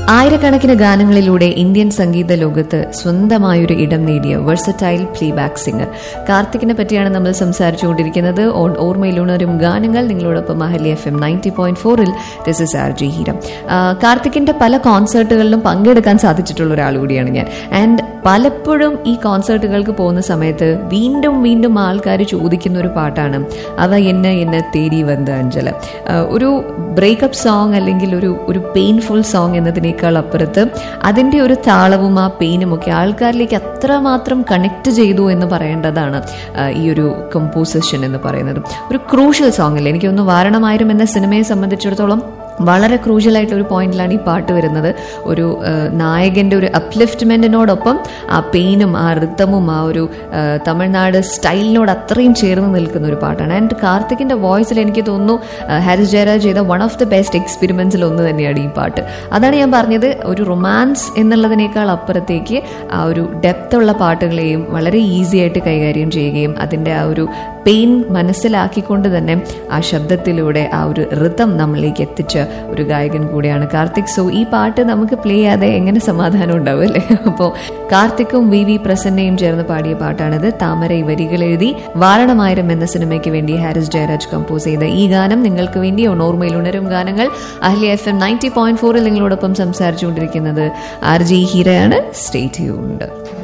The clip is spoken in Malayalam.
ആയിരക്കണക്കിന് ഗാനങ്ങളിലൂടെ ഇന്ത്യൻ സംഗീത ലോകത്ത് സ്വന്തമായൊരു ഇടം നേടിയ വെർസറ്റൈൽ പ്ലേബാക്ക് സിംഗർ കാർത്തികിനെ പറ്റിയാണ് നമ്മൾ സംസാരിച്ചുകൊണ്ടിരിക്കുന്നത് ഓൺ ഓർമ്മയിലുണരും ഗാനങ്ങൾ നിങ്ങളോടൊപ്പം Ahli F M ninety point ഫോറിൽ ദിസ് ഇസ് ആർ ജി ഹീരം കാർത്തികിന്റെ പല കോൺസേർട്ടുകളിലും പങ്കെടുക്കാൻ സാധിച്ചിട്ടുള്ള ഒരാൾ കൂടിയാണ് ഞാൻ ആൻഡ് പലപ്പോഴും ഈ കോൺസേർട്ടുകൾക്ക് പോകുന്ന സമയത്ത് വീണ്ടും വീണ്ടും ആൾക്കാർ ചോദിക്കുന്ന ഒരു പാട്ടാണ് അവ എന്നെ എന്നെ തേടി വന്ന അഞ്ചല ഒരു ബ്രേക്കപ്പ് സോങ് അല്ലെങ്കിൽ ഒരു ഒരു പെയിൻഫുൾ സോങ് എന്നതിനേക്കാൾ അപ്പുറത്ത് അതിൻ്റെ ഒരു താളവും ആ പെയിനും ഒക്കെ ആൾക്കാരിലേക്ക് അത്രമാത്രം കണക്ട് ചെയ്തു എന്ന് പറയേണ്ടതാണ് ആ, ഈ ഒരു കമ്പോസിഷൻ എന്ന് പറയുന്നത് ഒരു ക്രൂഷ്യൽ സോങ് അല്ലേ എനിക്ക് തോന്നുന്നു വാരണമായിരം എന്ന സിനിമയെ സംബന്ധിച്ചിടത്തോളം വളരെ ക്രൂഷ്യൽ ആയിട്ടുള്ള ഒരു പോയിന്റിലാണ് ഈ പാട്ട് വരുന്നത് ഒരു ആ, നായകന്റെ ഒരു അപ്ലിഫ്റ്റ്മെന്റിനോടൊപ്പം ആ പെയിനും ആ റിത്തമും ആ ഒരു ആ, തമിഴ്നാട് സ്റ്റൈലിനോട് അത്രയും ചേർന്ന് നിൽക്കുന്ന ഒരു പാട്ടാണ് ആൻഡ് കാർത്തികിന്റെ വോയിസിൽ എനിക്ക് തോന്നുന്നു ആ, ഹാരിസ് ജയരാജ് ചെയ്ത വൺ ഓഫ് ദി ബെസ്റ്റ് എക്സ്പെരിമെന്റ്സിൽ ഒന്ന് തന്നെയാണ് ഈ പാട്ട് അതാണ് ഞാൻ പറഞ്ഞത് ഒരു റൊമാൻസ് എന്നുള്ളതിനേക്കാൾ അപ്പുറത്തേക്ക് ആ ഒരു ഡെപ്ത് ഉള്ള പാട്ടുകളെയും വളരെ ഈസി ആയിട്ട് കൈകാര്യം ചെയ്യുകയും അതിൻ്റെ ആ ഒരു പെയിൻ മനസ്സിലാക്കിക്കൊണ്ട് തന്നെ ആ ശബ്ദത്തിലൂടെ ആ ഒരു ഋതം നമ്മളിലേക്ക് എത്തിച്ച ഒരു ഗായകൻ കൂടിയാണ് കാർത്തിക് സോ ഈ പാട്ട് നമുക്ക് പ്ലേ ചെയ്യാതെ എങ്ങനെ സമാധാനം ഉണ്ടാവും അല്ലേ അപ്പോൾ കാർത്തിക്കും വി വി പ്രസന്നയും ചേർന്ന് പാടിയ പാട്ടാണിത് താമര ഈ വരികൾ എഴുതി വാരണമായിരം എന്ന സിനിമയ്ക്ക് വേണ്ടി ഹാരിസ് ജയരാജ് കമ്പോസ് ചെയ്ത ഈ ഗാനം നിങ്ങൾക്ക് വേണ്ടി ഓർമ്മയിൽ ഉണരും ഗാനങ്ങൾ Ahli F M ninety point ഫോറിൽ നിങ്ങളോടൊപ്പം സംസാരിച്ചുകൊണ്ടിരിക്കുന്നത് ആർ ജി ഹീരയാണ് സ്റ്റേറ്റ് ഉണ്ട്